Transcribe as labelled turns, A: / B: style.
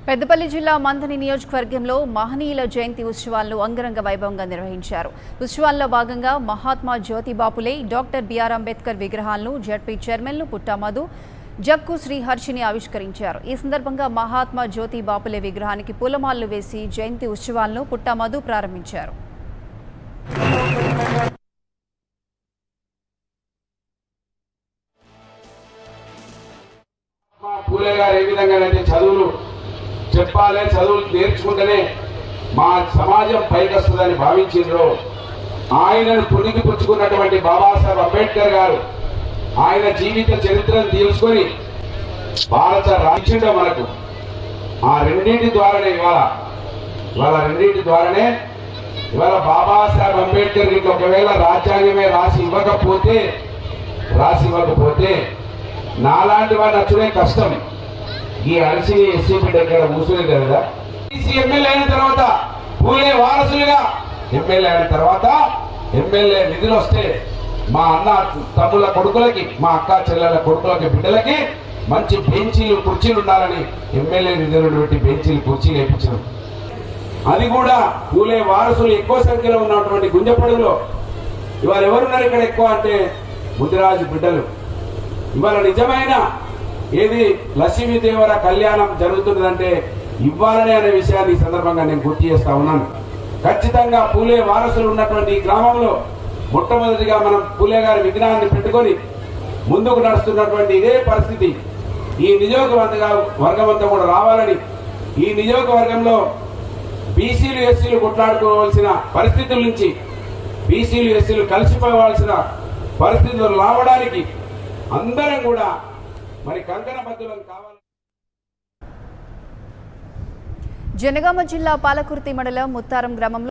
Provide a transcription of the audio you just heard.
A: పెద్దపల్లి జిల్లా మంథని నియోజకవర్గంలో మహనీయుల జయంతి ఉత్సవాలను అంగరంగ వైభవంగా నిర్వహించారు ఉత్సవాల్లో భాగంగా మహాత్మా జ్యోతిబాపులే డాక్టర్ బిఆర్ అంబేద్కర్ విగ్రహాలను జడ్పీ చైర్మన్లు పుట్టామధు జక్కు శ్రీహర్షిని ఆవిష్కరించారు ఈ సందర్భంగా మహాత్మా జ్యోతి బాపులే విగ్రహానికి పూలమాలలు వేసి జయంతి ఉత్సవాలను పుట్టామధు ప్రారంభించారు
B: మా పూలే గారు ఏ విధంగానైతే చదువులు చెప్పాలి చదువులు నేర్చుకుంటేనే మా సమాజం పైకొస్తుందని భావించిండ్రో ఆయనను పుణికి పుచ్చుకున్నటువంటి బాబాసాహెబ్ అంబేద్కర్ గారు ఆయన జీవిత చరిత్రను తెలుసుకొని భారత రాజ్యంలో మనకు ఆ రెండింటి ద్వారానే ఇవాళ ఇవాళ రెండింటి ద్వారానే ఇవాళ బాబాసాహెబ్ అంబేద్కర్ కి ఒకవేళ రాజ్యాంగమే రాసి ఇవ్వకపోతే రాసి ఇవ్వకపోతే నాలాంటి వాడిని నచ్చుడే కష్టం ఈ అలసి ఎస్సీ బిడ్డ ఇక్కడ కూర్చునేది కదా ఈసీ ఎమ్మెల్యే అయిన తర్వాత పూలే వారసులుగా ఎమ్మెల్యే అయిన తర్వాత ఎమ్మెల్యే నిధులు వస్తే మా అన్న తమ్ముళ్ళ కొడుకులకి మా అక్క చెల్లెల కొడుకులకి బిడ్డలకి మంచి బెంచీలు కుర్చీలు ఉండాలని ఎమ్మెల్యే నిధులు పెట్టి బెంచీలు కుర్చీలు వేయించడం అది కూడా పూలే వారసులు ఎక్కువ సంఖ్యలో ఉన్నటువంటి గుంజపడుగులో ఇవాళ ఎవరున్నారు ఇక్కడ ఎక్కువ అంటే ముదిరాజు బిడ్డలు ఇవాళ నిజమైన ఏది లక్ష్మీదేవర కళ్యాణం జరుగుతున్నదంటే ఇవ్వాలనే అనే విషయాన్ని ఈ సందర్భంగా నేను గుర్తు చేస్తా ఉన్నాను ఖచ్చితంగా పూలే వారసులు ఉన్నటువంటి ఈ గ్రామంలో మొట్టమొదటిగా మనం పూలే గారి విగ్రహాన్ని పెట్టుకొని ముందుకు నడుస్తున్నటువంటి ఇదే పరిస్థితి ఈ నియోజకవర్గ వర్గం అంతా కూడా రావాలని ఈ నియోజకవర్గంలో బీసీలు ఎస్సీలు కొట్లాడుకోవాల్సిన పరిస్థితుల నుంచి బీసీలు ఎస్సీలు కలిసిపోవాల్సిన పరిస్థితులు రావడానికి అందరం కూడా మరి కంకణ బద్దులం కావాలి
A: జనగామ జిల్లా పాలకుర్తి మండలం ముత్తారం గ్రామంలో